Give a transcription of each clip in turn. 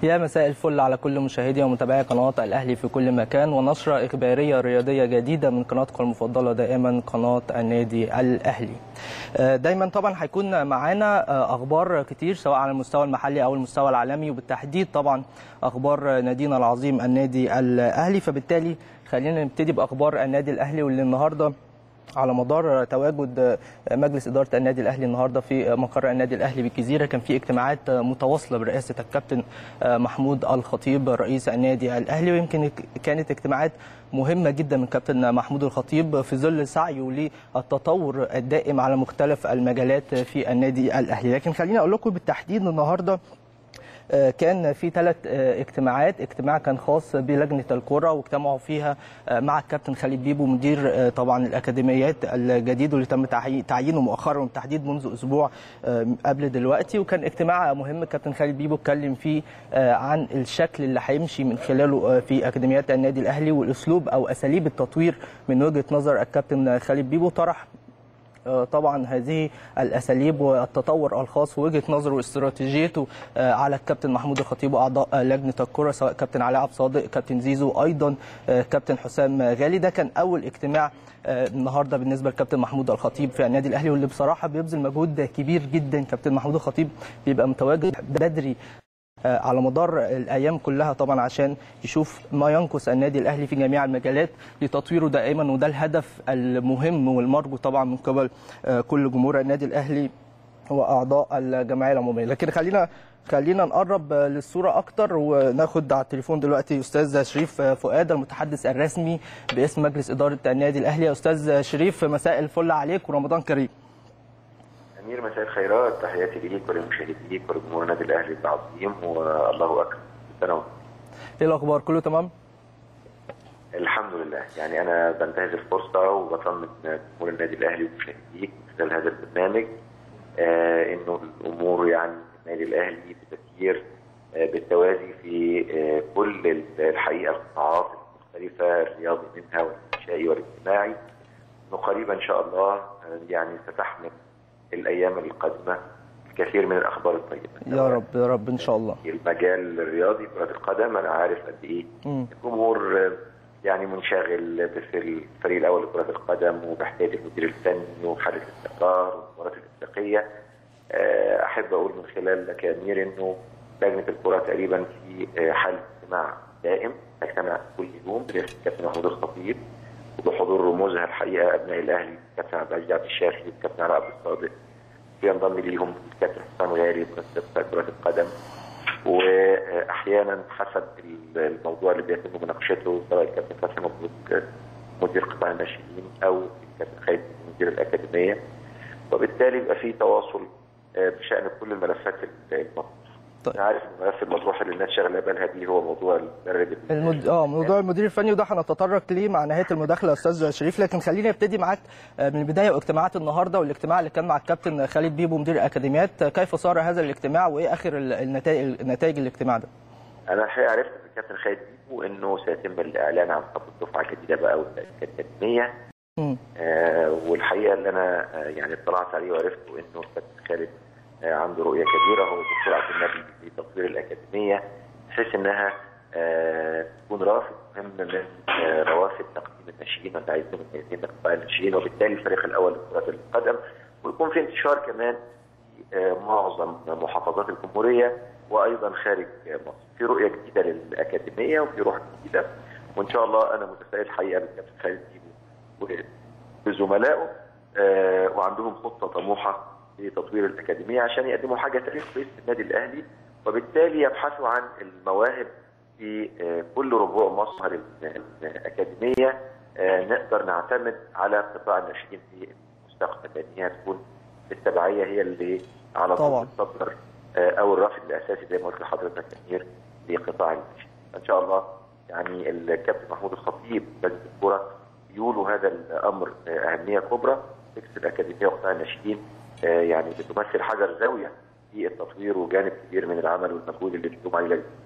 يا مساء الفل على كل مشاهدي ومتابعي قناه الاهلي في كل مكان ونشره اخباريه رياضيه جديده من قناتكم المفضله دائما قناه النادي الاهلي. دايما طبعا هيكون معانا اخبار كتير سواء على المستوى المحلي او المستوى العالمي وبالتحديد طبعا اخبار نادينا العظيم النادي الاهلي فبالتالي خلينا نبتدي باخبار النادي الاهلي واللي النهارده على مدار تواجد مجلس اداره النادي الاهلي النهارده في مقر النادي الاهلي بالجزيره كان في اجتماعات متواصله برئاسه الكابتن محمود الخطيب رئيس النادي الاهلي ويمكن كانت اجتماعات مهمه جدا من كابتن محمود الخطيب في ظل سعيه للتطور الدائم على مختلف المجالات في النادي الاهلي لكن خليني اقول لكم بالتحديد النهارده كان في ثلاث اجتماعات اجتماع كان خاص بلجنه الكره واجتمعوا فيها مع الكابتن خالد بيبو مدير طبعا الاكاديميات الجديد واللي تم تعيينه مؤخرا بالتحديد منذ اسبوع قبل دلوقتي وكان اجتماع مهم الكابتن خالد بيبو اتكلم فيه عن الشكل اللي هيمشي من خلاله في اكاديميات النادي الاهلي والاسلوب او اساليب التطوير من وجهه نظر الكابتن خالد بيبو طرح طبعا هذه الاساليب والتطور الخاص ووجهه نظره واستراتيجيته على الكابتن محمود الخطيب واعضاء لجنه الكره سواء كابتن علاء عبد الصادق كابتن زيزو ايضا كابتن حسام غالي ده كان اول اجتماع النهارده بالنسبه لكابتن محمود الخطيب في النادي الاهلي واللي بصراحه بيبذل مجهود كبير جدا كابتن محمود الخطيب بيبقى متواجد بدري على مدار الايام كلها طبعا عشان يشوف ما ينقص النادي الاهلي في جميع المجالات لتطويره دائما وده الهدف المهم والمرجو طبعا من قبل كل جمهور النادي الاهلي واعضاء الجمعيه العموميه لكن خلينا خلينا نقرب للصوره اكتر وناخد على التليفون دلوقتي استاذ شريف فؤاد المتحدث الرسمي باسم مجلس اداره النادي الاهلي يا استاذ شريف مساء الفل عليك ورمضان كريم امير مساء الخيرات تحياتي ليك ولمشاهديك ولجمهور النادي الاهلي العظيم والله اكبر سنه ايه الاخبار كله تمام الحمد لله يعني انا بنتهز الفرصه وبطمن جمهور النادي الاهلي ومشاهديك من خلال هذا البرنامج آه انه الامور يعني النادي الاهلي بتسير آه بالتوازي في آه كل الحقيقه القطاعات المختلفه الرياضي منها والانشائي والاجتماعي انه قريبا ان شاء الله يعني ستحمل الايام القادمه الكثير من الاخبار الطيبه يا رب يا رب ان شاء الله المجال الرياضي كره القدم انا عارف قد ايه الجمهور يعني منشغل بالفريق الاول لكره القدم وبحكايه المدير الفني وحاله الاستقرار والمباريات الافريقيه احب اقول من خلال لك يا امير انه لجنه الكره تقريبا في حاله اجتماع دائم تجتمع كل يوم برئاسه الكابتن محمود الخطيب وبحضور رموزها الحقيقه ابناء الاهلي الكابتن عبد العزيز عبد الشافي والكابتن علاء عبد الصادق بينضم ليهم الكابتن حسام غالي منسق كره القدم واحيانا حسب الموضوع اللي بيتم مناقشته سواء الكابتن فتحي مبروك مدير قطاع الناشئين او الكابتن خالد مدير الاكاديميه وبالتالي يبقى في تواصل بشان كل الملفات المطروحه طيب. انا عارف الملف المطروح اللي الناس شغاله بالها بيه هو موضوع المدرب المد... اه موضوع المدير الفني وده هنتطرق ليه مع نهايه المداخله يا استاذ شريف لكن خليني ابتدي معاك من البدايه واجتماعات النهارده والاجتماع اللي كان مع الكابتن خالد بيبو مدير الاكاديميات كيف صار هذا الاجتماع وايه اخر النتائج نتائج الاجتماع ده؟ انا الحقيقه عرفت من الكابتن خالد بيبو انه سيتم الاعلان عن خط الدفعه الجديده بقى والاكاديميه آه والحقيقه اللي انا آه يعني اطلعت عليه وعرفته انه الكابتن خالد عنده رؤيه كبيره هو الدكتور عبد النبي لتطوير الاكاديميه بحيث انها تكون رافد مهم من روافد تقديم الناشئين اللي عايزين مميزين لقطاع الناشئين وبالتالي الفريق الاول لكره القدم ويكون في انتشار كمان في معظم محافظات الجمهوريه وايضا خارج مصر. في رؤيه جديده للاكاديميه وفي روح جديده وان شاء الله انا متفائل الحقيقه بالكابتن خالد بيبو وبزملائه وعندهم خطه طموحه لتطوير الاكاديميه عشان يقدموا حاجه تليق باسم النادي الاهلي وبالتالي يبحثوا عن المواهب في كل ربوع مصر الاكاديميه نقدر نعتمد على قطاع الناشئين في المستقبل لان هي تكون بالتبعيه هي اللي على طول تصدر او الرافد الاساسي زي ما قلت لحضرتك امير لقطاع الناشئين ان شاء الله يعني الكابتن محمود الخطيب لجنه الكره يولوا هذا الامر اهميه كبرى فكره الاكاديميه وقطاع الناشئين يعني بتمثل حجر زاويه في التطوير وجانب كبير من العمل والمجهود اللي بتقوم عليه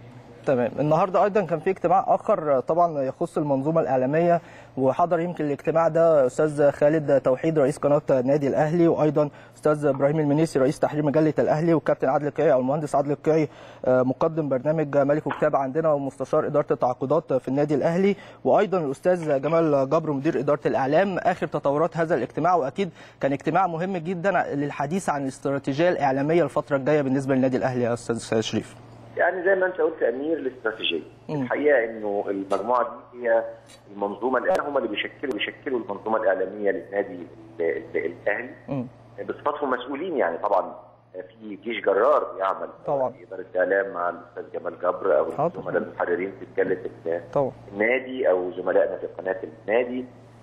تمام النهارده ايضا كان في اجتماع اخر طبعا يخص المنظومه الاعلاميه وحضر يمكن الاجتماع ده استاذ خالد توحيد رئيس قناه النادي الاهلي وايضا استاذ ابراهيم المنيسي رئيس تحرير مجله الاهلي والكابتن عادل القيعي او المهندس عادل القيعي مقدم برنامج ملك وكتاب عندنا ومستشار اداره التعاقدات في النادي الاهلي وايضا الاستاذ جمال جبر مدير اداره الاعلام اخر تطورات هذا الاجتماع واكيد كان اجتماع مهم جدا للحديث عن الاستراتيجيه الاعلاميه الفتره الجايه بالنسبه للنادي الاهلي يا استاذ شريف يعني زي ما انت قلت امير الاستراتيجيه الحقيقه انه المجموعه دي هي المنظومه الان هم اللي بيشكلوا بيشكلوا المنظومه الاعلاميه للنادي الاهلي بصفتهم مسؤولين يعني طبعا في جيش جرار بيعمل طبعا في اداره الاعلام مع الاستاذ جمال جبر او الزملاء المحررين في مجله طبعا النادي او زملائنا في قناه النادي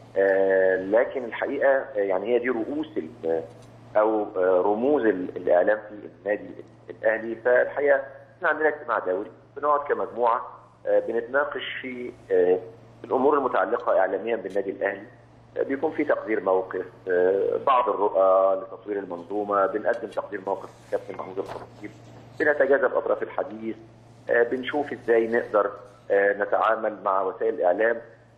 آه لكن الحقيقه يعني هي دي رؤوس او رموز الاعلام في النادي الاهلي فالحقيقه احنا عندنا اجتماع دوري بنقعد كمجموعه بنتناقش في الامور المتعلقه اعلاميا بالنادي الاهلي بيكون في تقدير موقف بعض الرؤى لتطوير المنظومه بنقدم تقدير موقف الكابتن محمود الخطيب بنتجاذب اطراف الحديث بنشوف ازاي نقدر نتعامل مع وسائل الاعلام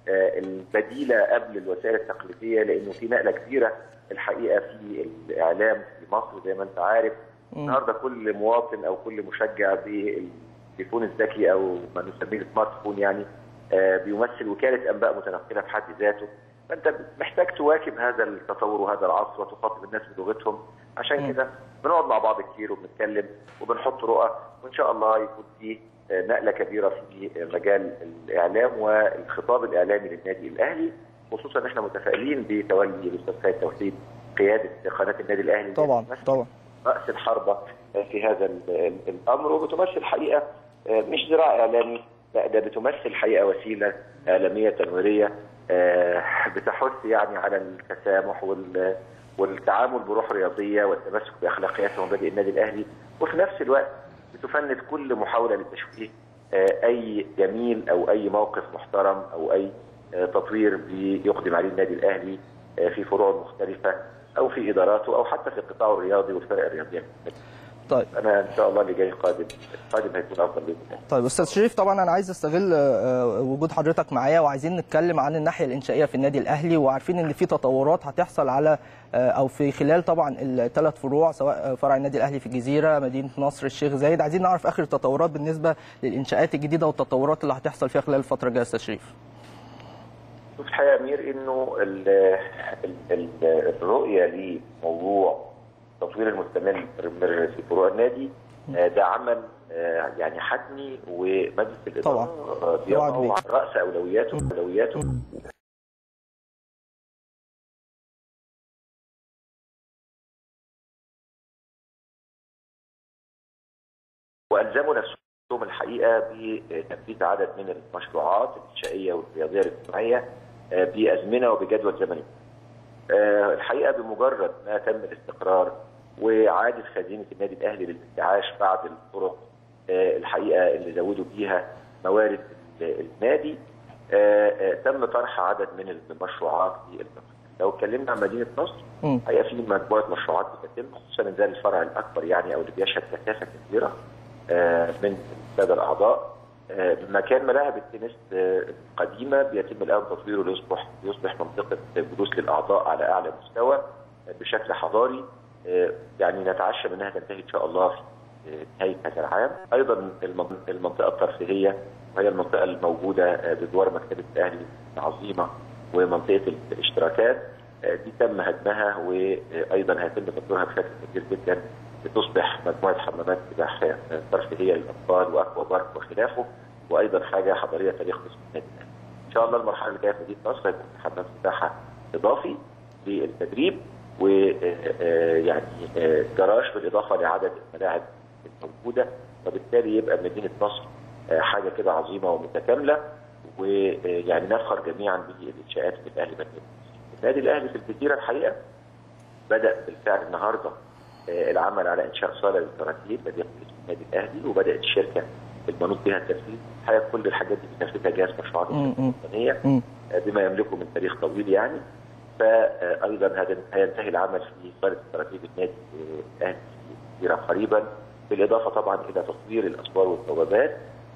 البديله قبل الوسائل التقليديه لانه في نقله كبيره الحقيقه في الاعلام في مصر زي ما انت عارف النهارده كل مواطن او كل مشجع بالتليفون الذكي او ما نسميه السمارت فون يعني بيمثل وكاله انباء متنقله في حد ذاته فانت محتاج تواكب هذا التطور وهذا العصر وتخاطب الناس بلغتهم عشان كده بنقعد مع بعض كتير وبنتكلم وبنحط رؤى وان شاء الله يكون في نقله كبيره في مجال الاعلام والخطاب الاعلامي للنادي الاهلي خصوصا ان احنا متفائلين بتولي الاستاذ خالد توحيد قياده قناه النادي الاهلي طبعا طبعا راس الحربه في هذا الامر وبتمثل حقيقه مش ذراع اعلامي لا ده بتمثل حقيقه وسيله اعلاميه تنويريه بتحث يعني على التسامح وال والتعامل بروح رياضيه والتمسك باخلاقيات ومبادئ النادي الاهلي وفي نفس الوقت بتفند كل محاوله لتشويه اي جميل او اي موقف محترم او اي تطوير بيقدم عليه النادي الاهلي في فروعه المختلفه او في اداراته او حتى في قطاعه الرياضي والفرق الرياضيه طيب انا ان شاء الله اللي جاي قادم قادم هيكون افضل باذن الله طيب استاذ شريف طبعا انا عايز استغل وجود حضرتك معايا وعايزين نتكلم عن الناحيه الانشائيه في النادي الاهلي وعارفين ان في تطورات هتحصل على او في خلال طبعا الثلاث فروع سواء فرع النادي الاهلي في الجزيره مدينه نصر الشيخ زايد عايزين نعرف اخر التطورات بالنسبه للانشاءات الجديده والتطورات اللي هتحصل فيها خلال الفتره الجايه استاذ شريف شوف الحقيقه يا امير انه ال ال ال الرؤيه لموضوع التطوير المستمر في فروع النادي ده عمل يعني حتمي ومجلس الاداره بيضع راس اولوياته اولوياته والزموا نفسهم الحقيقه بتنفيذ عدد من المشروعات الانشائيه والرياضيه الاجتماعيه بازمنه وبجدول زمني. الحقيقه بمجرد ما تم الاستقرار وعادة خزينة النادي الأهلي للانتعاش بعد الطرق الحقيقة اللي زودوا بيها موارد النادي تم طرح عدد من المشروعات في المنطقة. لو اتكلمنا عن مدينة نصر هي في مجموعة مشروعات بتتم خصوصا ان ده الفرع الأكبر يعني أو اللي بيشهد كثافة كبيرة من السادة الأعضاء مكان ملاعب التنس القديمة بيتم الآن تطويره ليصبح يصبح منطقة جلوس للأعضاء على أعلى مستوى بشكل حضاري يعني نتعشى منها تنتهي ان شاء الله في نهايه هذا العام، ايضا المنطقه الترفيهيه وهي المنطقه الموجوده بجوار مكتبه الاهلي العظيمه ومنطقه الاشتراكات دي تم هدمها وايضا هيتم تطويرها بشكل كبير جدا لتصبح مجموعه حمامات سباحه ترفيهيه للاطفال واكوا بارك وخلافه وايضا حاجه حضاريه تاريخ اسم النادي ان شاء الله المرحله اللي جايه في مدينه نصر هيكون حمام سباحه اضافي للتدريب ويعني جراج بالاضافه لعدد الملاعب الموجوده وبالتالي يبقى مدينه نصر حاجه كده عظيمه ومتكامله ويعني نفخر جميعا بالانشاءات في الاهلي مدينه النادي الاهلي في الجزيره الحقيقه بدا بالفعل النهارده العمل على انشاء صاله للكاراتيه الذي يقوم النادي الاهلي وبدات الشركه المنوط بها التنفيذ الحقيقه كل الحاجات دي بتنفذها جهاز مشروعات الوطنيه بما يملكه من تاريخ طويل يعني فايضا هينتهي العمل في صاله الكاراتيه بالنادي الاهلي في الجزيره قريبا بالاضافه طبعا الى تطوير الاسوار والبوابات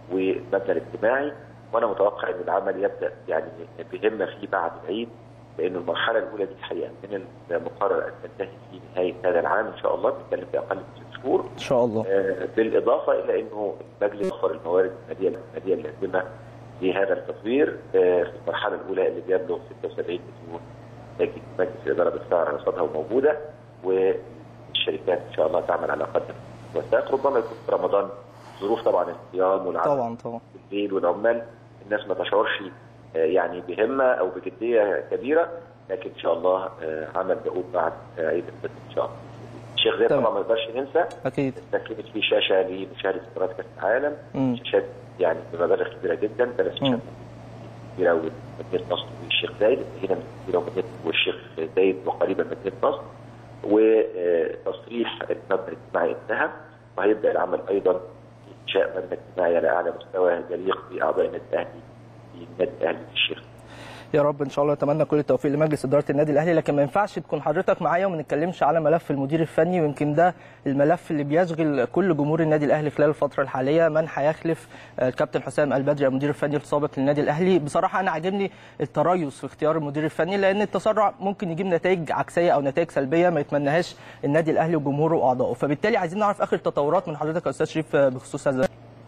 والمبنى الاجتماعي وانا متوقع ان العمل يبدا يعني بهمه فيه بعد العيد لان المرحله الاولى دي الحقيقه من المقرر ان تنتهي في نهايه هذا العام ان شاء الله بنتكلم في اقل من ست شهور ان شاء الله آه بالاضافه الى انه المجلس وفر الموارد الماليه الماليه اللازمه لهذا التطوير آه في المرحله الاولى اللي بيبلغ 76 مليون لكن مجلس الاداره بالفعل على رصدها وموجوده والشركات ان شاء الله تعمل على قدر وساق ربما يكون في رمضان ظروف طبعا الصيام والعمل طبعا طبعا بالليل والعمال الناس ما تشعرش يعني بهمه او بجديه كبيره لكن ان شاء الله عمل دؤوب بعد عيد الفطر ان شاء الله. الشيخ زايد طبعا ما نقدرش ننسى اكيد تركيبه في شاشه لمشاهده مباريات كاس العالم مم. شاشات يعني بمبالغ كبيره جدا ثلاث شاشات كبيره ومدينه نصر والشيخ زايد هنا من كبيره ومدينه والشيخ زايد وقريبا مدينه نصر وتصريح المبنى الاجتماعي انتهى وهيبدا العمل ايضا في انشاء مبنى اجتماعي على اعلى مستوى يليق باعضاء النادي الاهلي في النادي الاهلي في الشيخ يا رب ان شاء الله اتمنى كل التوفيق لمجلس اداره النادي الاهلي لكن ما ينفعش تكون حضرتك معايا وما نتكلمش على ملف المدير الفني ويمكن ده الملف اللي بيشغل كل جمهور النادي الاهلي خلال الفتره الحاليه من هيخلف الكابتن حسام البدري المدير الفني السابق للنادي الاهلي بصراحه انا عاجبني التريث في اختيار المدير الفني لان التسرع ممكن يجيب نتائج عكسيه او نتائج سلبيه ما يتمناهاش النادي الاهلي وجمهوره واعضائه فبالتالي عايزين نعرف اخر التطورات من حضرتك يا استاذ شريف بخصوص هذا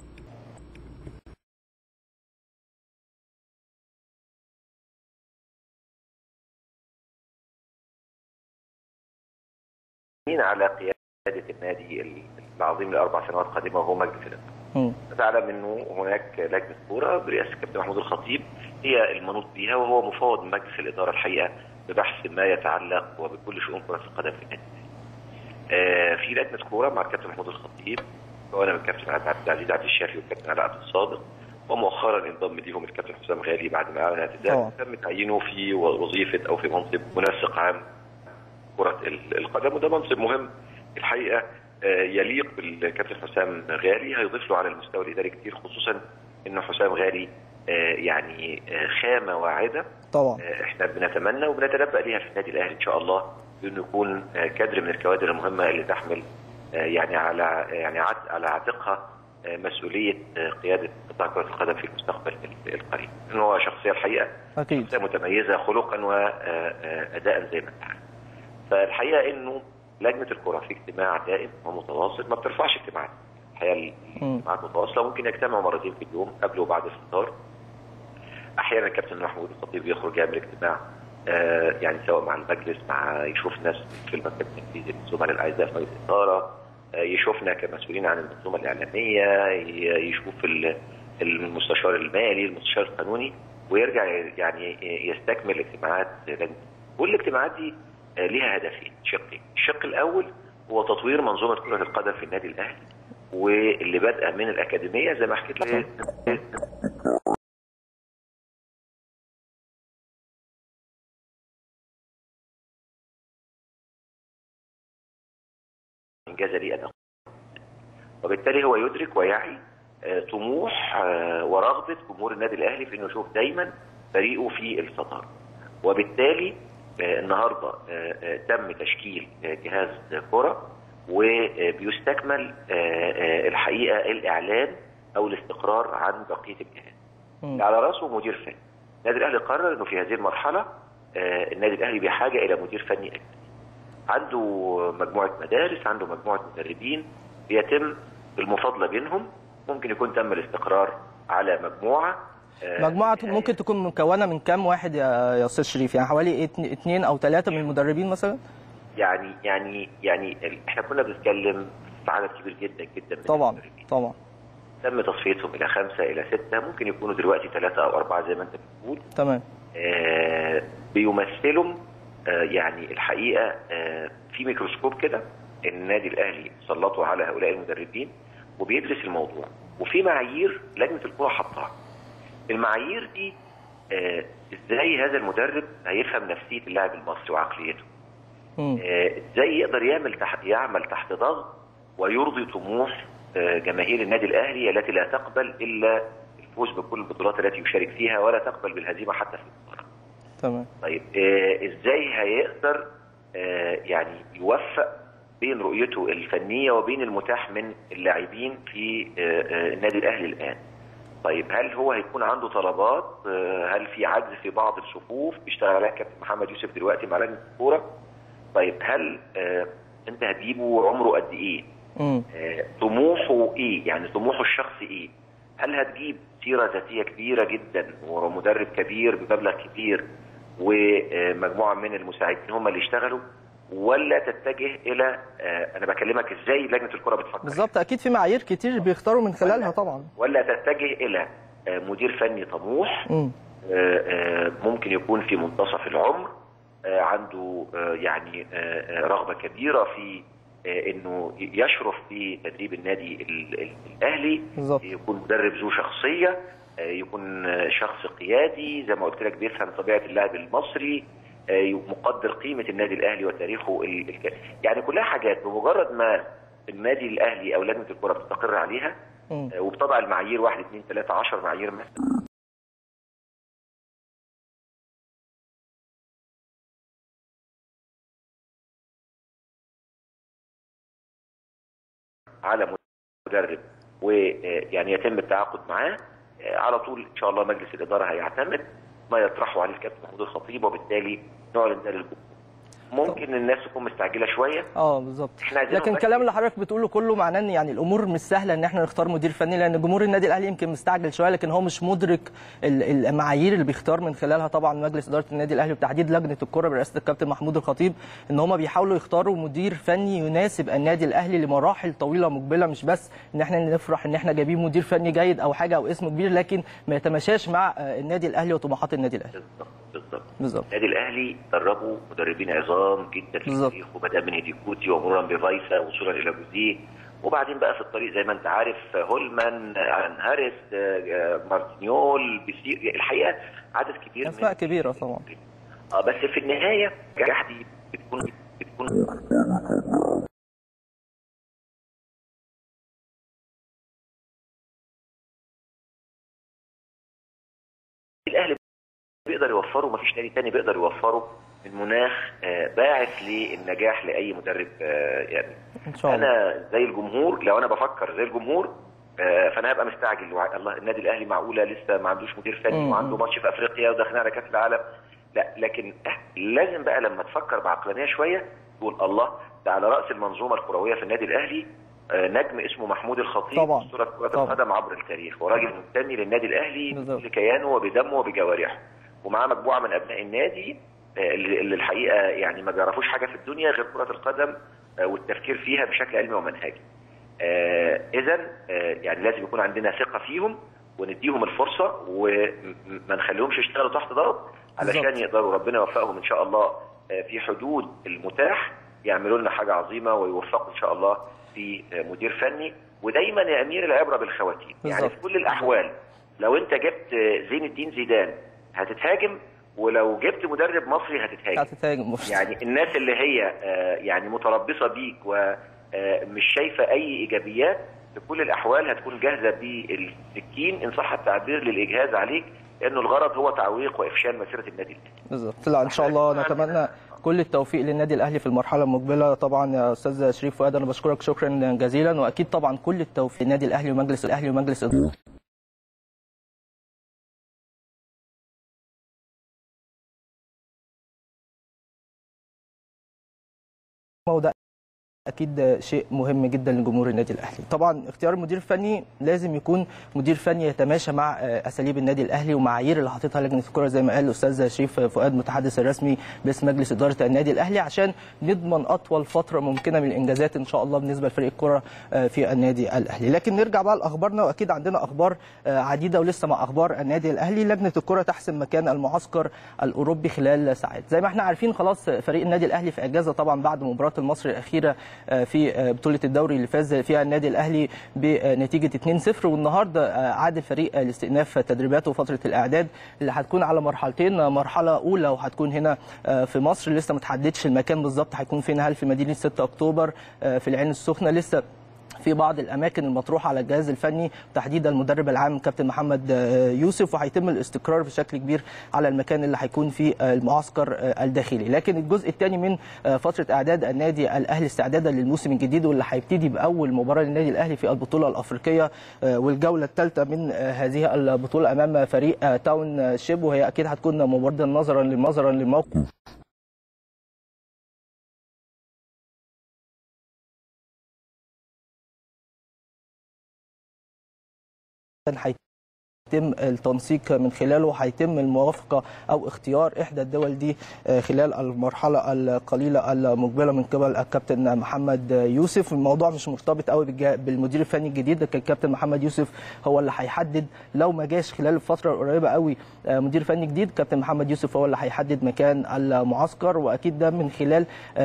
على قياده النادي العظيم لاربع سنوات قادمه وهو مجلس الاداره. تعلم انه هناك لجنه كوره برئاسه الكابتن محمود الخطيب هي المنوط بها وهو مفوض مجلس الاداره الحقيقه ببحث ما يتعلق وبكل شؤون كره القدم في النادي. آه في لجنه كوره مع الكابتن محمود الخطيب وانا الكابتن عبد العزيز عبد الشافي والكابتن علاء عبد الصادق ومؤخرا انضم ليهم الكابتن حسام غالي بعد ما اعلن اعتزاله تم تعيينه في وظيفه او في منصب منسق عام كرة القدم وده منصب مهم الحقيقة يليق بالكابتن حسام غالي هيضيف له على المستوى الإداري كتير خصوصا إنه حسام غالي يعني خامة واعدة طبعا احنا بنتمنى وبنتنبأ ليها في النادي الأهلي إن شاء الله إنه يكون كادر من الكوادر المهمة اللي تحمل يعني على يعني على عاتقها مسؤولية قيادة قطاع كرة القدم في المستقبل القريب. إنه هو شخصية الحقيقة أكيد شخصية متميزة خلقا وأداء زي ما أنت عارف. فالحقيقه انه لجنه الكره في اجتماع دائم ومتواصل ما بترفعش اجتماعات الحقيقه الاجتماعات متواصله ممكن يجتمعوا مرتين في اليوم قبل وبعد الفطار احيانا الكابتن محمود الخطيب يخرج يعمل اجتماع آه يعني سواء مع المجلس مع يشوف ناس في المكتب التنفيذي الزملاء الاعزاء في مجلس الاداره آه يشوفنا كمسؤولين عن المنظومه الاعلاميه يشوف المستشار المالي المستشار القانوني ويرجع يعني يستكمل اجتماعات لجنه كل الاجتماعات دي ليها هدفين شقين الشق الاول هو تطوير منظومه كره القدم في النادي الاهلي واللي بادئه من الاكاديميه زي ما حكيت لك انجاز لي وبالتالي هو يدرك ويعي طموح ورغبه جمهور النادي الاهلي في انه يشوف دايما فريقه في الصداره وبالتالي النهارده تم تشكيل جهاز كره وبيستكمل الحقيقه الاعلان او الاستقرار عن بقيه الجهاز. على راسه مدير فني. النادي الاهلي قرر انه في هذه المرحله النادي الاهلي بحاجه الى مدير فني اجنبي. عنده مجموعه مدارس، عنده مجموعه مدربين بيتم المفاضله بينهم ممكن يكون تم الاستقرار على مجموعه مجموعة ممكن تكون مكونة من كام واحد يا يا استاذ شريف؟ يعني حوالي اثنين او ثلاثة من المدربين مثلا؟ يعني يعني يعني احنا كنا بنتكلم في عدد كبير جدا جدا من طبعا المدربين. طبعا تم تصفيتهم الى خمسه الى سته ممكن يكونوا دلوقتي ثلاثه او اربعه زي ما انت بتقول تمام آه بيمثلوا آه يعني الحقيقه آه في ميكروسكوب كده النادي الاهلي سلطوا على هؤلاء المدربين وبيدرس الموضوع وفي معايير لجنه الكره حطها المعايير دي آه ازاي هذا المدرب هيفهم نفسيه اللاعب المصري وعقليته آه ازاي يقدر يعمل تحت يعمل تحت ضغط ويرضي طموح آه جماهير النادي الاهلي التي لا تقبل الا الفوز بكل البطولات التي يشارك فيها ولا تقبل بالهزيمه حتى في المباراه. تمام طيب آه ازاي هيقدر آه يعني يوفق بين رؤيته الفنيه وبين المتاح من اللاعبين في آه آه النادي الاهلي الان. طيب هل هو هيكون عنده طلبات هل في عجز في بعض الصفوف بيشتغل عليها كابتن محمد يوسف دلوقتي مع لجنه الكوره طيب هل انت هتجيبه عمره قد ايه طموحه ايه يعني طموحه الشخصي ايه هل هتجيب سيره ذاتيه كبيره جدا ومدرب كبير بمبلغ كبير ومجموعه من المساعدين هم اللي يشتغلوا ولا تتجه الى انا بكلمك ازاي لجنه الكره بتفكر بالظبط اكيد في معايير كتير بيختاروا من خلالها طبعا ولا تتجه الى مدير فني طموح م. ممكن يكون في منتصف العمر عنده يعني رغبه كبيره في انه يشرف في تدريب النادي الاهلي بالزبط. يكون مدرب ذو شخصيه يكون شخص قيادي زي ما قلت لك بيفهم طبيعه اللاعب المصري مقدر قيمه النادي الاهلي وتاريخه يعني كلها حاجات بمجرد ما النادي الاهلي او لجنه الكره بتستقر عليها وبتضع المعايير 1 2 3 10 معايير مثلا على مدرب ويعني يتم التعاقد معاه على طول ان شاء الله مجلس الاداره هيعتمد ما يطرحه عليه الكابتن محمود الخطيب وبالتالي نعلن ده للجمهور ممكن الناس تكون مستعجله شويه اه بالظبط لكن الكلام اللي حضرتك بتقوله كله معناه ان يعني الامور مش سهله ان احنا نختار مدير فني لان جمهور النادي الاهلي يمكن مستعجل شويه لكن هو مش مدرك المعايير اللي بيختار من خلالها طبعا مجلس اداره النادي الاهلي وبتحديد لجنه الكره برئاسه الكابتن محمود الخطيب ان هم بيحاولوا يختاروا مدير فني يناسب النادي الاهلي لمراحل طويله مقبله مش بس ان احنا نفرح ان احنا جايبين مدير فني جيد او حاجه او اسم كبير لكن ما يتماشاش مع النادي الاهلي وطموحات النادي الاهلي بالظبط بالظبط بالظبط النادي الاهلي دربوا مدربين عظام جدا في التاريخ وبدا من هيديكوتي ومرورا بفايسا وصولا الى جوزيه وبعدين بقى في الطريق زي ما انت عارف هولمان الان هاريس مارتينيول بيسير الحقيقه عدد كبير اسماء كبيره طبعا اه بس في النهايه النجاح دي بتكون بتكون الاهلي بيقدر يوفره مفيش نادي تاني بيقدر يوفره من مناخ باعث للنجاح لاي مدرب يعني إن شاء الله. انا زي الجمهور لو انا بفكر زي الجمهور فانا هبقى مستعجل الله النادي الاهلي معقوله لسه ما عندوش مدير فني وعنده ماتش في افريقيا وداخلين على كاس العالم لا لكن لازم بقى لما تفكر بعقلانيه شويه تقول الله ده على راس المنظومه الكرويه في النادي الاهلي نجم اسمه محمود الخطيب طبعا اسطوره كره القدم عبر التاريخ وراجل منتمي للنادي الاهلي بكل كيانه وبدمه وبجوارحه ومعاه مجموعه من ابناء النادي اللي الحقيقه يعني ما بيعرفوش حاجه في الدنيا غير كره القدم والتفكير فيها بشكل علمي ومنهجي. اذا يعني لازم يكون عندنا ثقه فيهم ونديهم الفرصه وما نخليهمش يشتغلوا تحت ضغط علشان بالزبط. يقدروا ربنا يوفقهم ان شاء الله في حدود المتاح يعملوا لنا حاجه عظيمه ويوفقوا ان شاء الله في مدير فني ودايما يا امير العبره بالخواتيم يعني في كل الاحوال لو انت جبت زين الدين زيدان هتتهاجم ولو جبت مدرب مصري هتتهاجم هتتهاجم يعني الناس اللي هي يعني متربصه بيك ومش شايفه اي ايجابيات في كل الاحوال هتكون جاهزه بالسكين ان صح التعبير للاجهاز عليك لانه الغرض هو تعويق وافشال مسيره النادي الاهلي. بالظبط لا ان شاء الله نتمنى كل التوفيق للنادي الاهلي في المرحله المقبله طبعا يا استاذ شريف فؤاد انا بشكرك شكرا جزيلا واكيد طبعا كل التوفيق للنادي الاهلي ومجلس الاهلي ومجلس الاداره وده اكيد شيء مهم جدا لجمهور النادي الاهلي طبعا اختيار المدير الفني لازم يكون مدير فني يتماشى مع اساليب النادي الاهلي ومعايير اللي حاططها لجنه الكره زي ما قال الاستاذ شريف فؤاد متحدث الرسمي باسم مجلس اداره النادي الاهلي عشان نضمن اطول فتره ممكنه من الانجازات ان شاء الله بالنسبه لفريق الكره في النادي الاهلي لكن نرجع بقى لاخبارنا واكيد عندنا اخبار عديده ولسه مع اخبار النادي الاهلي لجنه الكره تحسم مكان المعسكر الاوروبي خلال ساعات زي ما احنا عارفين خلاص فريق النادي الاهلي في اجازه طبعا بعد مباراه المصري الاخيره في بطوله الدوري اللي فاز فيها النادي الاهلي بنتيجه 2-0 والنهارده عاد الفريق لاستئناف تدريباته وفتره الاعداد اللي هتكون على مرحلتين مرحله اولى وهتكون هنا في مصر لسه ما تحددش المكان بالظبط هيكون فين هل في مدينه 6 اكتوبر في العين السخنه لسه في بعض الاماكن المطروحه على الجهاز الفني تحديدا المدرب العام كابتن محمد يوسف وهيتم الاستقرار بشكل كبير على المكان اللي هيكون فيه المعسكر الداخلي لكن الجزء الثاني من فتره اعداد النادي الاهلي استعدادا للموسم الجديد واللي هيبتدي باول مباراه للنادي الاهلي في البطوله الافريقيه والجوله الثالثه من هذه البطوله امام فريق تاون شيب وهي اكيد هتكون مباراه نظرا نظرا للموقف هيتم التنسيق من خلاله هيتم الموافقه او اختيار احدى الدول دي خلال المرحله القليله المقبله من قبل الكابتن محمد يوسف الموضوع مش مرتبط قوي بالمدير الفني الجديد لكن الكابتن محمد يوسف هو اللي هيحدد لو ما جاش خلال الفتره القريبه قوي مدير فني جديد كابتن محمد يوسف هو اللي هيحدد مكان المعسكر واكيد ده من خلال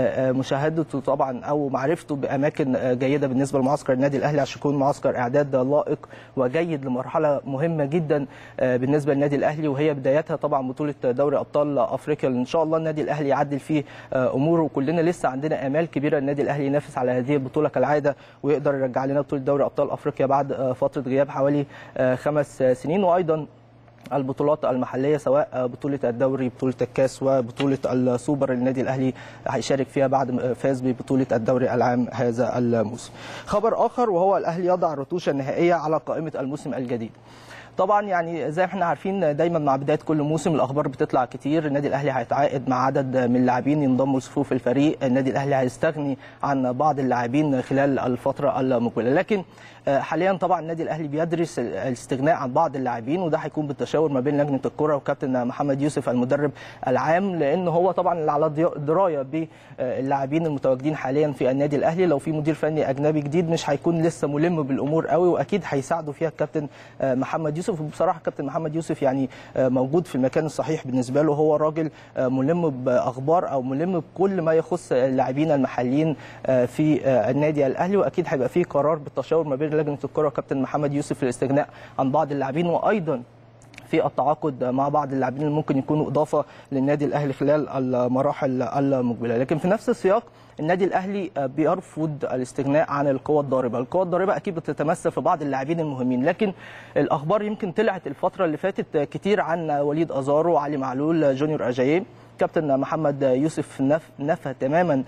مشاهدته طبعا او معرفته باماكن جيده بالنسبه لمعسكر النادي الاهلي عشان يكون معسكر اعداد لائق وجيد لمرحله مهمه جدا بالنسبه للنادي الاهلي وهي بدايتها طبعا بطوله دوري ابطال افريقيا ان شاء الله النادي الاهلي يعدل فيه اموره وكلنا لسه عندنا امال كبيره النادي الاهلي ينافس على هذه البطوله كالعاده ويقدر يرجع لنا بطوله دوري ابطال افريقيا بعد فتره غياب حوالي خمس سنين وايضا البطولات المحليه سواء بطوله الدوري بطوله الكاس وبطوله السوبر النادي الاهلي هيشارك فيها بعد ما فاز ببطوله الدوري العام هذا الموسم. خبر اخر وهو الاهلي يضع الرتوشه النهائيه على قائمه الموسم الجديد. طبعا يعني زي ما احنا عارفين دايما مع بدايه كل موسم الاخبار بتطلع كتير النادي الاهلي هيتعاقد مع عدد من اللاعبين ينضموا لصفوف الفريق النادي الاهلي هيستغني عن بعض اللاعبين خلال الفتره المقبله لكن حاليا طبعا النادي الاهلي بيدرس الاستغناء عن بعض اللاعبين وده هيكون بالتشاور ما بين لجنه الكره وكابتن محمد يوسف المدرب العام لان هو طبعا اللي على درايه باللاعبين المتواجدين حاليا في النادي الاهلي لو في مدير فني اجنبي جديد مش هيكون لسه ملم بالامور قوي واكيد هيساعده فيها الكابتن محمد يوسف وبصراحه كابتن محمد يوسف يعني موجود في المكان الصحيح بالنسبه له هو راجل ملم باخبار او ملم بكل ما يخص اللاعبين المحليين في النادي الاهلي واكيد هيبقى فيه قرار بالتشاور ما بين لجنه الكره وكابتن محمد يوسف للاستغناء عن بعض اللاعبين وايضا في التعاقد مع بعض اللاعبين اللي ممكن يكونوا اضافه للنادي الاهلي خلال المراحل المقبله لكن في نفس السياق النادي الاهلي بيرفض الاستغناء عن القوى الضاربه، القوى الضاربه اكيد بتتمثل في بعض اللاعبين المهمين، لكن الاخبار يمكن طلعت الفتره اللي فاتت كتير عن وليد ازارو وعلي معلول جونيور اجاييه كابتن محمد يوسف نف نفى تماما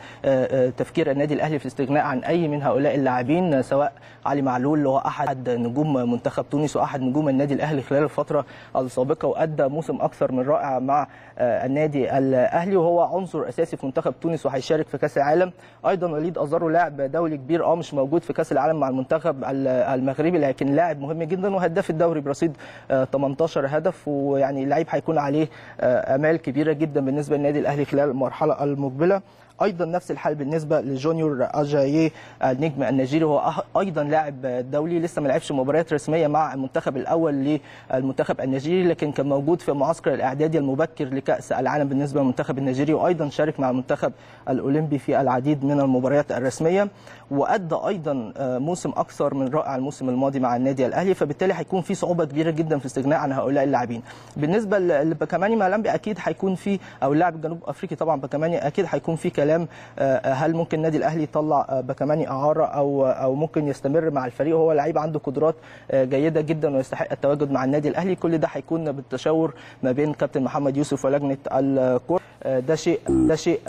تفكير النادي الاهلي في الاستغناء عن اي من هؤلاء اللاعبين سواء علي معلول اللي هو احد نجوم منتخب تونس واحد نجوم النادي الاهلي خلال الفتره السابقه وادى موسم اكثر من رائع مع النادي الاهلي وهو عنصر اساسي في منتخب تونس وهيشارك في كاس العالم ايضا وليد ازارو لاعب دولي كبير اه مش موجود في كاس العالم مع المنتخب المغربي لكن لاعب مهم جدا وهداف الدوري برصيد 18 هدف ويعني اللعيب هيكون عليه امال كبيره جدا بالنسبه للنادي الاهلي خلال المرحله المقبله ايضا نفس الحال بالنسبه لجونيور اجاييه النجم النيجيري هو ايضا لاعب دولي لسه ما لعبش مباريات رسميه مع المنتخب الاول للمنتخب النيجيري لكن كان موجود في معسكر الاعدادي المبكر لكاس العالم بالنسبه للمنتخب النيجيري وايضا شارك مع المنتخب الاولمبي في العديد من المباريات الرسميه وادى ايضا موسم اكثر من رائع الموسم الماضي مع النادي الاهلي فبالتالي هيكون في صعوبه كبيره جدا في الاستغناء عن هؤلاء اللاعبين بالنسبه لبكماني مالامبي اكيد هيكون في او اللاعب الجنوب افريقي طبعا بكماني اكيد هيكون في كلام هل ممكن النادي الاهلي يطلع بكماني اعاره او او ممكن يستمر مع الفريق وهو لعيب عنده قدرات جيده جدا ويستحق التواجد مع النادي الاهلي كل ده هيكون بالتشاور ما بين كابتن محمد يوسف ولجنه الكره ده شيء ده شيء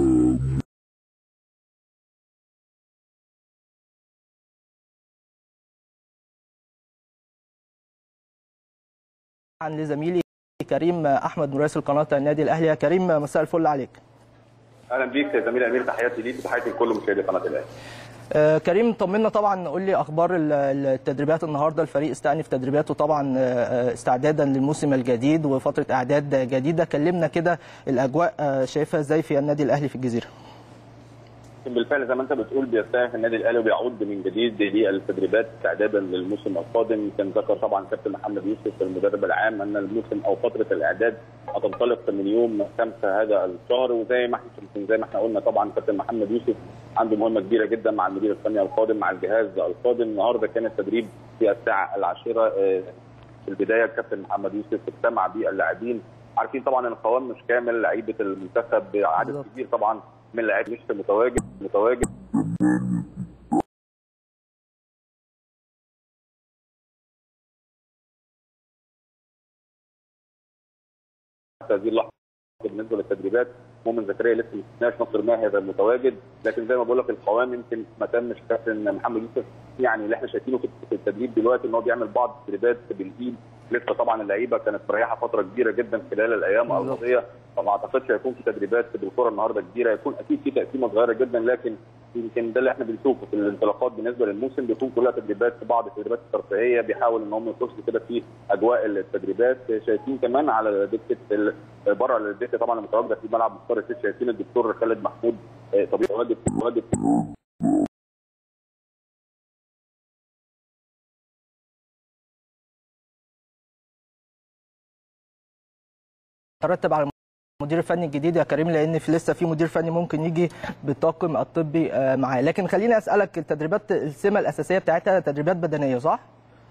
عن لزميلي كريم احمد مراسل قناه النادي الاهلي يا كريم مساء الفل عليك اهلا بيك يا زميلي امير تحياتي ليك وتحياتي لكل مشاهدي قناه الاهلي آه كريم طمنا طبعا قول لي اخبار التدريبات النهارده الفريق استأنف تدريباته طبعا استعدادا للموسم الجديد وفتره اعداد جديده كلمنا كده الاجواء شايفها ازاي في النادي الاهلي في الجزيره بالفعل زي ما انت بتقول بيستهدف النادي الاهلي وبيعود من جديد للتدريبات استعدادا للموسم القادم كان ذكر طبعا كابتن محمد يوسف المدرب العام ان الموسم او فتره الاعداد هتنطلق من يوم 5 هذا الشهر وزي ما احنا زي ما احنا قلنا طبعا كابتن محمد يوسف عنده مهمه كبيره جدا مع المدير الفني القادم مع الجهاز القادم النهارده كان التدريب في الساعه العاشره في البدايه الكابتن محمد يوسف اجتمع باللاعبين عارفين طبعا ان القوام مش كامل لعيبه المنتخب عدد كبير طبعا من اللاعبين مش متواجد متواجد هذه اللحظه بالنسبه للتدريبات مؤمن زكريا لسه ما شفناش ناصر ماهر المتواجد لكن زي ما بقول لك القوام يمكن ما تمش كابتن محمد يوسف يعني اللي احنا شايفينه في التدريب دلوقتي ان هو بيعمل بعض التدريبات بالايد لسه طبعا اللعيبه كانت مريحه فتره كبيره جدا خلال الايام الماضيه فما اعتقدش هيكون في تدريبات بالكره النهارده كبيره هيكون اكيد في تقسيمه صغيره جدا لكن يمكن ده اللي احنا بنشوفه في الانطلاقات بالنسبه للموسم بيكون كلها تدريبات في بعض التدريبات الترفيهيه بيحاول ان هم يخشوا كده في اجواء التدريبات شايفين كمان على دكه بره الدكه طبعا المتواجده في ملعب مختار السيس شايفين الدكتور خالد محمود طبيب متواجد متواجد ترتب على المدير الفني الجديد يا كريم لان في لسه في مدير فني ممكن يجي بالطاقم الطبي معاه لكن خليني اسالك التدريبات السمه الاساسيه بتاعتها تدريبات بدنيه صح؟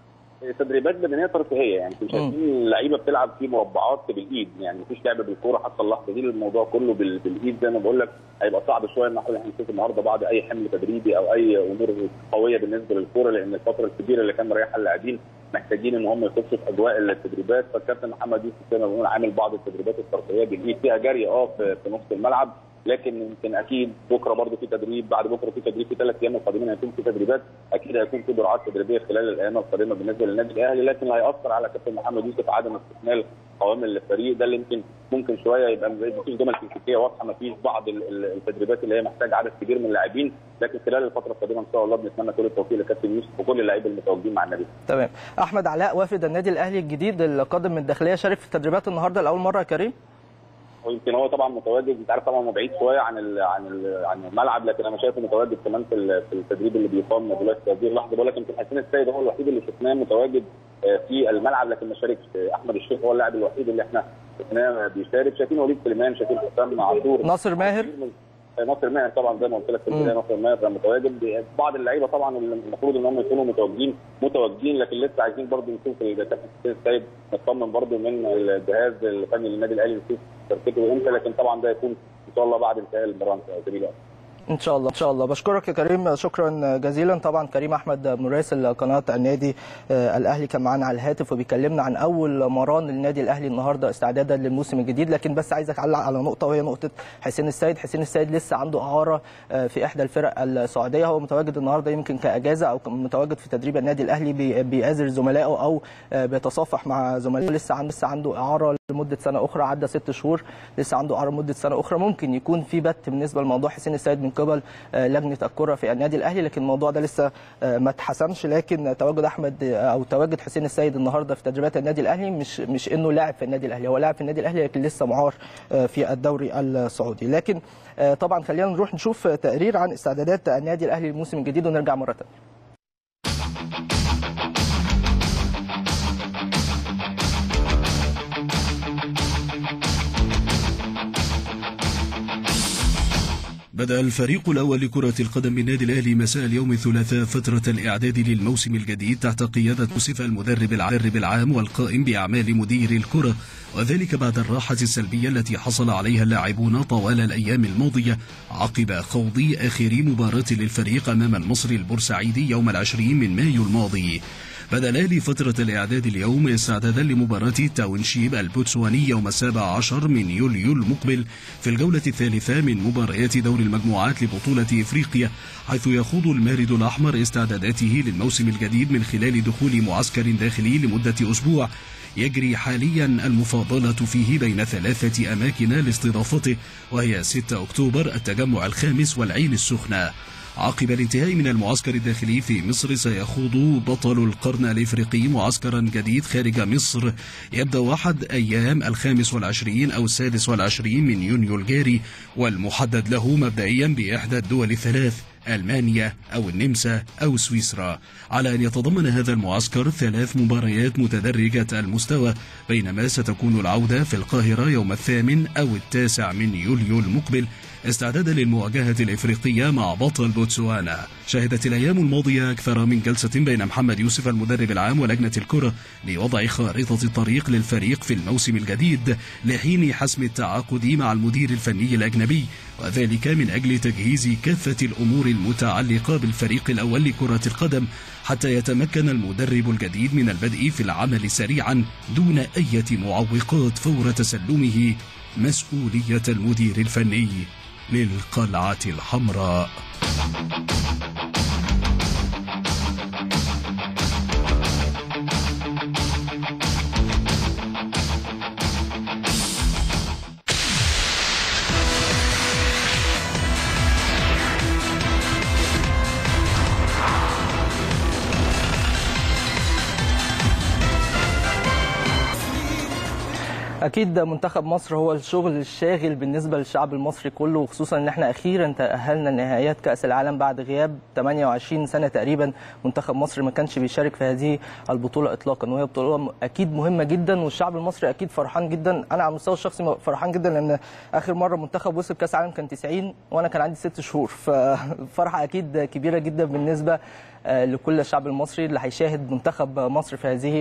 تدريبات بدنيه ترفيهيه يعني انتوا شايفين اللعيبه بتلعب في مربعات بالايد يعني مفيش لعب بالكوره حتى اللحظه دي الموضوع كله بالايد زي ما بقول لك هيبقى صعب شويه ان احنا نشوف النهارده بعد اي حمل تدريبي او اي امور قويه بالنسبه للكوره لان الفتره الكبيره اللي كان مريحها اللاعبين محتاجين ان هم يخشوا في اجواء التدريبات فالكابتن محمد يوسف زي ما بنقول عامل بعض التدريبات الترفيهيه بالايد فيها جري اه في, في نص الملعب لكن يمكن اكيد بكره برضه في تدريب بعد بكره في تدريب في ثلاث ايام القادمين هيكون في تدريبات اكيد هيكون في جرعات تدريبيه خلال الايام القادمه بالنسبه للنادي الاهلي لكن هياثر على كابتن محمد يوسف عدم استكمال قوام الفريق ده اللي يمكن ممكن شويه يبقى مفيش جمل تكتيكيه واضحه مفيش بعض التدريبات اللي هي محتاجه عدد كبير من اللاعبين لكن خلال الفتره القادمه ان شاء الله بنتمنى كل التوفيق لكابتن يوسف وكل اللعيبه المتواجدين مع النادي تمام احمد علاء وافد النادي الاهلي الجديد القادم من الداخليه شارك في التدريبات النهارده لاول مره يا كريم ويمكن هو طبعا متواجد انت عارف طبعا هو بعيد شويه عن ال عن ال عن الملعب لكن انا شايفه متواجد كمان في في التدريب اللي بيقام دلوقتي في هذه اللحظه بقول لك يمكن حسين السيد هو الوحيد اللي شفناه متواجد في الملعب لكن ما شاركش احمد الشيخ هو اللاعب الوحيد اللي احنا شفناه بيشارك شايفين وليد سليمان شايفين حسام عاشور ناصر ماهر ناصر ماهر طبعا زي ما قلت لك في البدايه ناصر ماهر متواجد بعض اللعيبه طبعا المفروض ان هم يكونوا متواجدين متواجدين لكن لسه عايزين برضه نشوف الكابتن حسين السيد نطمن برضه من الجهاز الفني للنادي الاهلي نشوف تركيبه امتى لكن طبعا ده يكون ان شاء الله بعد انتهاء المباراه جميله ان شاء الله ان شاء الله بشكرك يا كريم شكرا جزيلا طبعا كريم احمد مراسل قناه النادي الاهلي كان معانا على الهاتف وبيكلمنا عن اول مران للنادي الاهلي النهارده استعدادا للموسم الجديد لكن بس عايزك اعلق على نقطه وهي نقطه حسين السيد حسين السيد لسه عنده اعاره في احدى الفرق السعوديه هو متواجد النهارده يمكن كاجازه او متواجد في تدريب النادي الاهلي بيعذر زملائه او بيتصافح مع زملائه لسه عنده لسه عنده اعاره لمده سنه اخرى عدى ست شهور لسه عنده اعاره لمده سنه اخرى ممكن يكون في بت بالنسبه لموضوع حسين السيد من قبل لجنه الكره في النادي الاهلي لكن الموضوع ده لسه ما اتحسمش لكن تواجد احمد او تواجد حسين السيد النهارده في تدريبات النادي الاهلي مش مش انه لاعب في النادي الاهلي هو لاعب في النادي الاهلي لكن لسه معار في الدوري السعودي لكن طبعا خلينا نروح نشوف تقرير عن استعدادات النادي الاهلي للموسم الجديد ونرجع مره ثانيه بدأ الفريق الأول لكرة القدم بالنادي الأهلي مساء اليوم الثلاثاء فترة الإعداد للموسم الجديد تحت قيادة صفة المدرب العام والقائم بأعمال مدير الكرة وذلك بعد الراحة السلبية التي حصل عليها اللاعبون طوال الأيام الماضية عقب خوض آخر مباراة للفريق أمام المصري البورسعيدي يوم العشرين من مايو الماضي بدأ الأهلي فترة الإعداد اليوم استعدادا لمباراة تاونشيب البوتسواني يوم السابع عشر من يوليو المقبل في الجولة الثالثة من مباريات دور المجموعات لبطولة إفريقيا حيث يخوض المارد الأحمر استعداداته للموسم الجديد من خلال دخول معسكر داخلي لمدة أسبوع يجري حاليا المفاضلة فيه بين ثلاثة أماكن لاستضافته وهي 6 أكتوبر التجمع الخامس والعين السخنة عقب الانتهاء من المعسكر الداخلي في مصر سيخوض بطل القرن الإفريقي معسكرا جديد خارج مصر يبدأ أحد أيام الخامس والعشرين أو السادس والعشرين من يونيو الجاري والمحدد له مبدئيا بإحدى الدول الثلاث ألمانيا أو النمسا أو سويسرا على أن يتضمن هذا المعسكر ثلاث مباريات متدرجة المستوى بينما ستكون العودة في القاهرة يوم الثامن أو التاسع من يوليو المقبل استعدادا للمواجهة الإفريقية مع بطل بوتسوانا شهدت الأيام الماضية أكثر من جلسة بين محمد يوسف المدرب العام ولجنة الكرة لوضع خارطة الطريق للفريق في الموسم الجديد لحين حسم التعاقد مع المدير الفني الأجنبي وذلك من أجل تجهيز كافة الأمور المتعلقة بالفريق الأول لكرة القدم حتى يتمكن المدرب الجديد من البدء في العمل سريعا دون أي معوقات فور تسلمه مسؤولية المدير الفني للقلعة الحمراء اكيد منتخب مصر هو الشغل الشاغل بالنسبه للشعب المصري كله وخصوصا ان احنا اخيرا تاهلنا لنهائيات كاس العالم بعد غياب 28 سنه تقريبا منتخب مصر ما كانش بيشارك في هذه البطوله اطلاقا وهي بطوله اكيد مهمه جدا والشعب المصري اكيد فرحان جدا انا على المستوى الشخصي فرحان جدا لان اخر مره منتخب وصل كاس العالم كان 90 وانا كان عندي ست شهور ففرحه اكيد كبيره جدا بالنسبه لكل الشعب المصري اللي هيشاهد منتخب مصر في هذه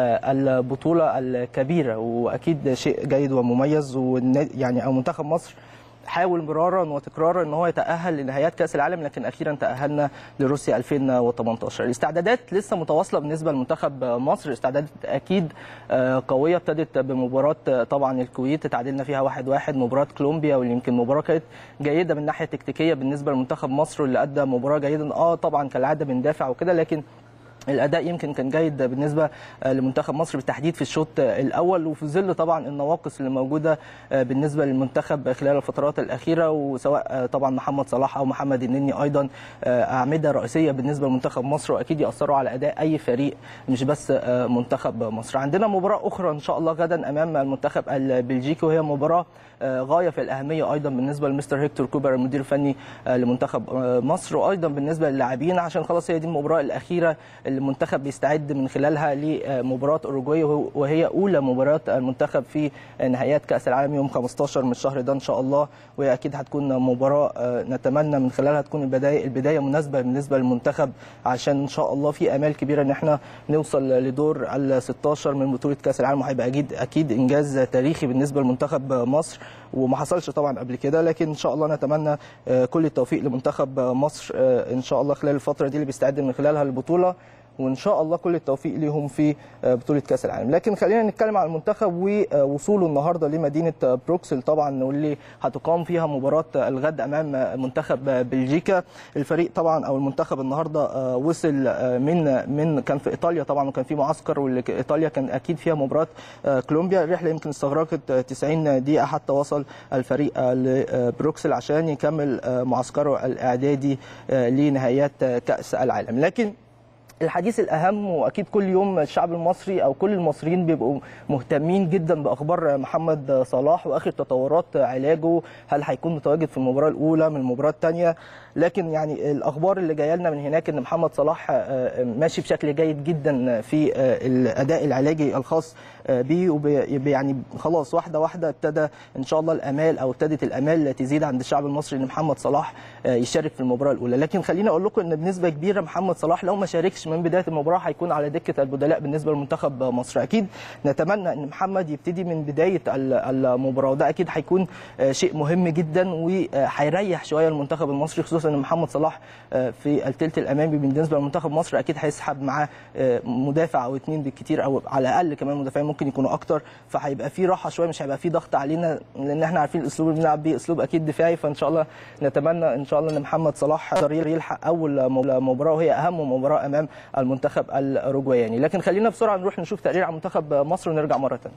البطوله الكبيره واكيد شيء جيد ومميز يعني او منتخب مصر حاول مرارا وتكرارا ان هو يتاهل لنهايات كاس العالم لكن اخيرا تاهلنا لروسيا 2018 الاستعدادات لسه متواصله بالنسبه لمنتخب مصر استعدادات اكيد قويه ابتدت بمباراه طبعا الكويت تعادلنا فيها 1-1 واحد واحد. مباراه كولومبيا واللي يمكن مباراه كانت جيده من ناحيه تكتيكيه بالنسبه لمنتخب مصر واللي ادى مباراه جيده اه طبعا كالعاده بندافع وكده لكن الاداء يمكن كان جيد بالنسبه لمنتخب مصر بالتحديد في الشوط الاول وفي ظل طبعا النواقص اللي موجوده بالنسبه للمنتخب خلال الفترات الاخيره وسواء طبعا محمد صلاح او محمد النني ايضا اعمده رئيسيه بالنسبه لمنتخب مصر واكيد ياثروا على اداء اي فريق مش بس منتخب مصر عندنا مباراه اخرى ان شاء الله غدا امام المنتخب البلجيكي وهي مباراه غايه في الاهميه ايضا بالنسبه لمستر هيكتور كوبر المدير الفني لمنتخب مصر وايضا بالنسبه للاعبين عشان خلاص هي دي المباراه الاخيره اللي المنتخب بيستعد من خلالها لمباراه اوروجواي وهي اولى مباريات المنتخب في نهائيات كاس العالم يوم 15 من الشهر ده ان شاء الله وهي اكيد هتكون مباراه نتمنى من خلالها تكون البدايه البدايه مناسبه بالنسبه للمنتخب عشان ان شاء الله في امال كبيره ان احنا نوصل لدور ال 16 من بطوله كاس العالم وهيبقى اكيد اكيد انجاز تاريخي بالنسبه لمنتخب مصر وما حصلش طبعا قبل كده لكن ان شاء الله نتمنى كل التوفيق لمنتخب مصر ان شاء الله خلال الفتره دي اللي بيستعد من خلالها البطوله وان شاء الله كل التوفيق ليهم في بطوله كاس العالم لكن خلينا نتكلم عن المنتخب ووصوله النهارده لمدينه بروكسل طبعا واللي هتقام فيها مباراه الغد امام منتخب بلجيكا الفريق طبعا او المنتخب النهارده وصل من من كان في ايطاليا طبعا وكان في معسكر واللي ايطاليا كان اكيد فيها مباراه كولومبيا الرحله يمكن استغرقت 90 دقيقه حتى وصل الفريق لبروكسل عشان يكمل معسكره الاعدادي لنهائيات كاس العالم لكن الحديث الاهم واكيد كل يوم الشعب المصري او كل المصريين بيبقوا مهتمين جدا باخبار محمد صلاح واخر تطورات علاجه هل هيكون متواجد في المباراه الاولى من المباراه الثانيه لكن يعني الاخبار اللي جايه لنا من هناك ان محمد صلاح ماشي بشكل جيد جدا في الاداء العلاجي الخاص بيه يعني خلاص واحده واحده ابتدى ان شاء الله الامال او ابتدت الامال تزيد عند الشعب المصري ان محمد صلاح يشارك في المباراه الاولى لكن خليني اقول لكم ان بنسبه كبيره محمد صلاح لو ما شاركش من بدايه المباراه هيكون على دكه البدلاء بالنسبه لمنتخب مصر اكيد نتمنى ان محمد يبتدي من بدايه المباراه وده اكيد هيكون شيء مهم جدا وهيريح شويه المنتخب المصري خصوصا ان محمد صلاح في الثلث الامامي بالنسبه لمنتخب مصر اكيد هيسحب معاه مدافع او اثنين بالكثير او على الاقل كمان مدافعين ممكن يكونوا اكتر فهيبقى في راحه شويه مش هيبقى في ضغط علينا لان احنا عارفين الاسلوب اللي بنلعب بيه اسلوب اكيد دفاعي فان شاء الله نتمنى ان شاء الله ان محمد صلاح يقدر يلحق اول مباراه وهي اهم مباراه امام المنتخب الاوروجواياني لكن خلينا بسرعه نروح نشوف تقرير عن منتخب مصر ونرجع مره ثانيه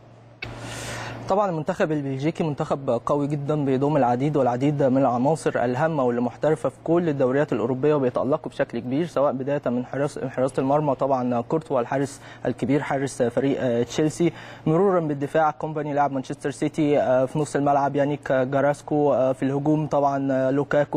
طبعا المنتخب البلجيكي منتخب قوي جدا بيضم العديد والعديد من العناصر الهامه واللي محترفه في كل الدوريات الاوروبيه وبيتالقوا بشكل كبير سواء بدايه من حراس حراسه المرمى طبعا كورتوا الحارس الكبير حارس فريق تشيلسي مرورا بالدفاع كومباني لاعب مانشستر سيتي في نص الملعب يانيك جاراسكو في الهجوم طبعا لوكاكو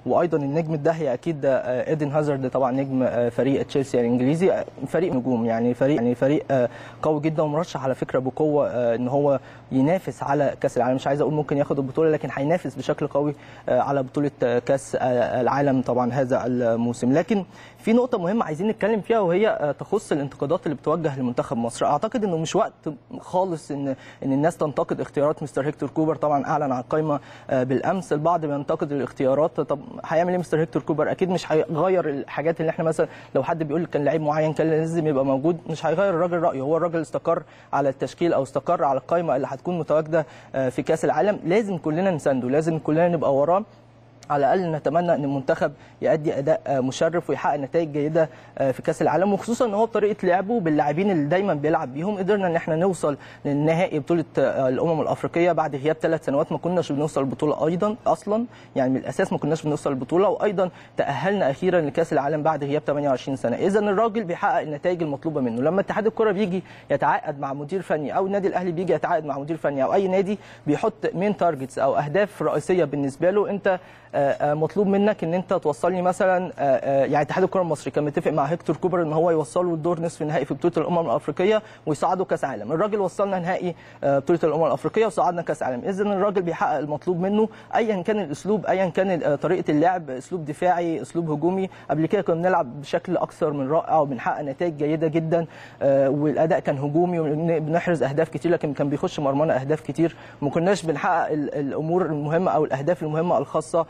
وايضا النجم الداهيه اكيد ايدن هازارد طبعا نجم فريق تشيلسي الانجليزي فريق نجوم يعني فريق يعني فريق قوي جدا ومرشح على فكره بقوه ان هو ينافس على كاس العالم مش عايز اقول ممكن ياخد البطوله لكن هينافس بشكل قوي على بطوله كاس العالم طبعا هذا الموسم لكن في نقطه مهمه عايزين نتكلم فيها وهي تخص الانتقادات اللي بتوجه لمنتخب مصر اعتقد انه مش وقت خالص ان ان الناس تنتقد اختيارات مستر هيكتور كوبر طبعا اعلن عن القائمه بالامس البعض بينتقد الاختيارات طب هيعمل ايه مستر هيكتور كوبر اكيد مش هيغير الحاجات اللي احنا مثلا لو حد بيقول كان لعيب معين كان لازم يبقى موجود مش هيغير الراجل رايه هو الراجل استقر على التشكيل او استقر على القائمه اللي هتكون متواجده في كاس العالم لازم كلنا نسانده لازم كلنا نبقى وراه على الاقل نتمنى ان المنتخب يؤدي اداء مشرف ويحقق نتائج جيده في كاس العالم وخصوصا ان هو بطريقه لعبه باللاعبين اللي دايما بيلعب بيهم قدرنا ان احنا نوصل للنهائي بطوله الامم الافريقيه بعد غياب ثلاث سنوات ما كناش بنوصل البطوله ايضا اصلا يعني من الاساس ما كناش بنوصل البطوله وايضا تاهلنا اخيرا لكاس العالم بعد غياب 28 سنه اذا الراجل بيحقق النتائج المطلوبه منه لما اتحاد الكره بيجي يتعاقد مع مدير فني او النادي الاهلي بيجي يتعاقد مع مدير فني او اي نادي بيحط مين تارجتس او اهداف رئيسيه بالنسبه له انت مطلوب منك ان انت توصلني مثلا يعني اتحاد الكره المصري كان متفق مع هيكتور كوبر ان هو يوصله الدور نصف النهائي في بطوله الامم الافريقيه ويصعده كاس عالم الراجل وصلنا نهائي بطوله الامم الافريقيه وصعدنا كاس عالم اذا الراجل بيحقق المطلوب منه ايا كان الاسلوب ايا كان طريقه اللعب اسلوب دفاعي اسلوب هجومي قبل كده كنا بنلعب بشكل اكثر من رائع وبنحقق نتائج جيده جدا والاداء كان هجومي وبنحرز اهداف كتير لكن كان بيخش مرمانا اهداف كتير ما كناش بنحقق الامور المهمه او الاهداف المهمه الخاصه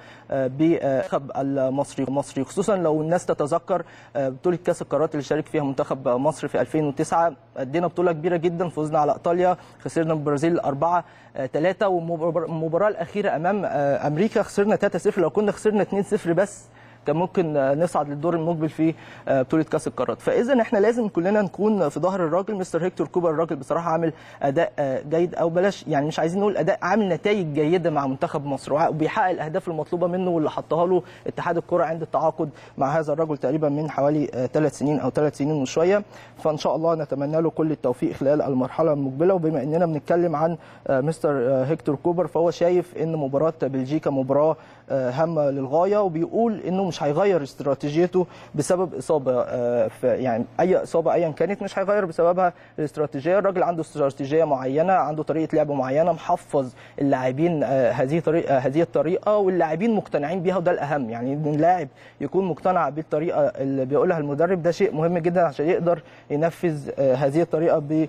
بمنتخب المصري المصري خصوصا لو الناس تتذكر بطوله كاس القارات اللي شارك فيها منتخب مصر في 2009 ادينا بطوله كبيره جدا فزنا على ايطاليا خسرنا من البرازيل 4 3 والمباراه الاخيره امام امريكا خسرنا 3 0 لو كنا خسرنا 2 0 بس كان ممكن نصعد للدور المقبل في بطوله كاس القارات فاذا احنا لازم كلنا نكون في ظهر الراجل مستر هيكتور كوبر الراجل بصراحه عامل اداء جيد او بلاش يعني مش عايزين نقول اداء عامل نتائج جيده مع منتخب مصر وبيحقق الاهداف المطلوبه منه واللي حطها له اتحاد الكره عند التعاقد مع هذا الرجل تقريبا من حوالي ثلاث سنين او ثلاث سنين وشويه فان شاء الله نتمنى له كل التوفيق خلال المرحله المقبله وبما اننا بنتكلم عن مستر هيكتور كوبر فهو شايف ان مباراه بلجيكا مباراه هامه للغايه وبيقول انه مش هيغير استراتيجيته بسبب اصابه يعني اي اصابه ايا كانت مش هيغير بسببها الاستراتيجيه الراجل عنده استراتيجيه معينه عنده طريقه لعب معينه محفظ اللاعبين هذه طريقه هذه الطريقه واللاعبين مقتنعين بيها وده الاهم يعني ان اللاعب يكون مقتنع بالطريقه اللي بيقولها المدرب ده شيء مهم جدا عشان يقدر ينفذ هذه الطريقه ب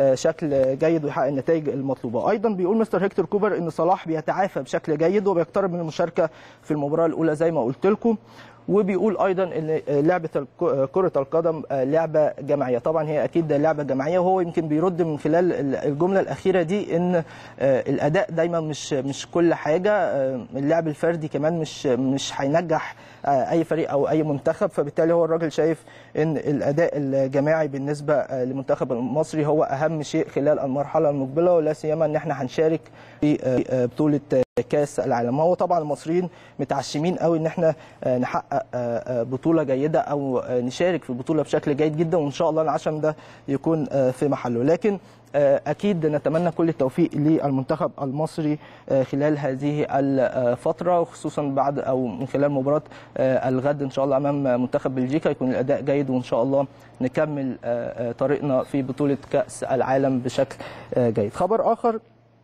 شكل جيد ويحقق النتائج المطلوبه ايضا بيقول مستر هيكتور كوبر ان صلاح بيتعافى بشكل جيد وبيقترب من المشاركه في المباراه الاولى زي ما قلت لكم وبيقول ايضا ان لعبه كره القدم لعبه جماعيه طبعا هي اكيد لعبه جماعيه وهو يمكن بيرد من خلال الجمله الاخيره دي ان الاداء دايما مش مش كل حاجه اللعب الفردي كمان مش مش هينجح اي فريق او اي منتخب فبالتالي هو الراجل شايف ان الاداء الجماعي بالنسبه للمنتخب المصري هو اهم شيء خلال المرحله المقبله ولا سيما ان احنا هنشارك في بطوله كاس العالم هو طبعا المصريين متعشمين قوي ان احنا نحقق بطوله جيده او نشارك في البطوله بشكل جيد جدا وان شاء الله العشم ده يكون في محله لكن اكيد نتمنى كل التوفيق للمنتخب المصري خلال هذه الفتره خصوصا بعد او من خلال مباراه الغد ان شاء الله امام منتخب بلجيكا يكون الاداء جيد وان شاء الله نكمل طريقنا في بطوله كاس العالم بشكل جيد خبر اخر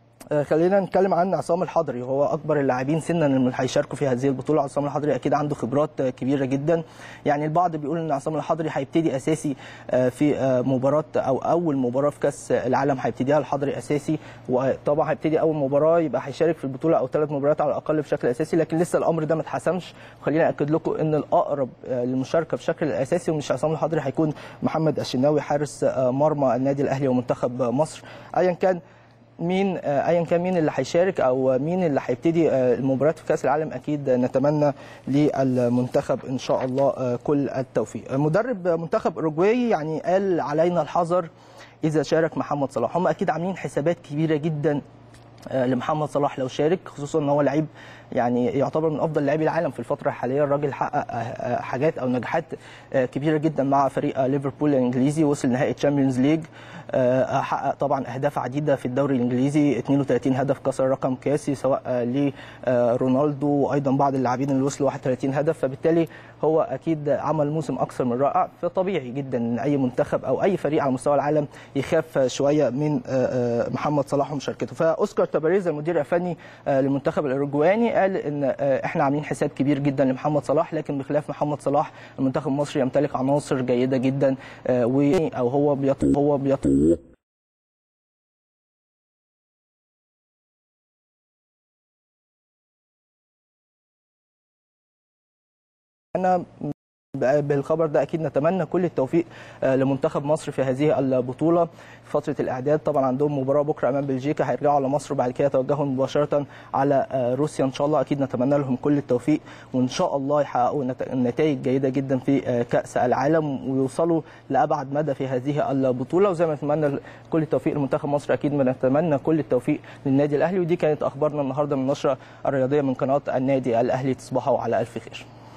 خلينا نتكلم عن عصام الحضري هو اكبر اللاعبين سنا اللي هيشاركوا في هذه البطوله عصام الحضري اكيد عنده خبرات كبيره جدا يعني البعض بيقول ان عصام الحضري هيبتدي اساسي في مباراه او اول مباراه في كاس العالم هيبتديها الحضري اساسي وطبعا هيبتدي اول مباراه يبقى هيشارك في البطوله او ثلاث مباريات على الاقل بشكل اساسي لكن لسه الامر ده ما اتحسمش خلينا اكد لكم ان الاقرب للمشاركه بشكل اساسي ومش عصام الحضري هيكون محمد الشناوي حارس مرمى النادي الاهلي ومنتخب مصر ايا كان مين ايا كان مين اللي هيشارك او مين اللي هيبتدي المباريات في كاس العالم اكيد نتمنى للمنتخب ان شاء الله كل التوفيق مدرب منتخب اوروجواي يعني قال علينا الحذر اذا شارك محمد صلاح هم اكيد عاملين حسابات كبيره جدا لمحمد صلاح لو شارك خصوصا ان هو لعيب يعني يعتبر من افضل لاعبي العالم في الفتره الحاليه الراجل حقق حاجات او نجاحات كبيره جدا مع فريق ليفربول الانجليزي وصل نهائي تشامبيونز ليج حقق طبعا اهداف عديده في الدوري الانجليزي 32 هدف كسر رقم قياسي سواء لرونالدو وايضا بعض اللاعبين اللي وصلوا 31 هدف فبالتالي هو اكيد عمل موسم اكثر من رائع فطبيعي جدا ان اي منتخب او اي فريق على مستوى العالم يخاف شويه من محمد صلاح ومشاركته فاوسكار تاباريز المدير الفني للمنتخب الاوروجواني قال ان احنا عاملين حساب كبير جدا لمحمد صلاح لكن بخلاف محمد صلاح المنتخب المصري يمتلك عناصر جيده جدا او هو بيطلب هو بيطلب انا بالخبر ده اكيد نتمنى كل التوفيق لمنتخب مصر في هذه البطوله في فتره الاعداد طبعا عندهم مباراه بكره امام بلجيكا هيرجعوا على مصر وبعد كده يتوجهوا مباشره على روسيا ان شاء الله اكيد نتمنى لهم كل التوفيق وان شاء الله يحققوا نتائج جيده جدا في كاس العالم ويوصلوا لابعد مدى في هذه البطوله وزي ما نتمنى كل التوفيق لمنتخب مصر اكيد بنتمنى كل التوفيق للنادي الاهلي ودي كانت اخبارنا النهارده من النشره الرياضيه من قناه النادي الاهلي تصبحوا على الف خير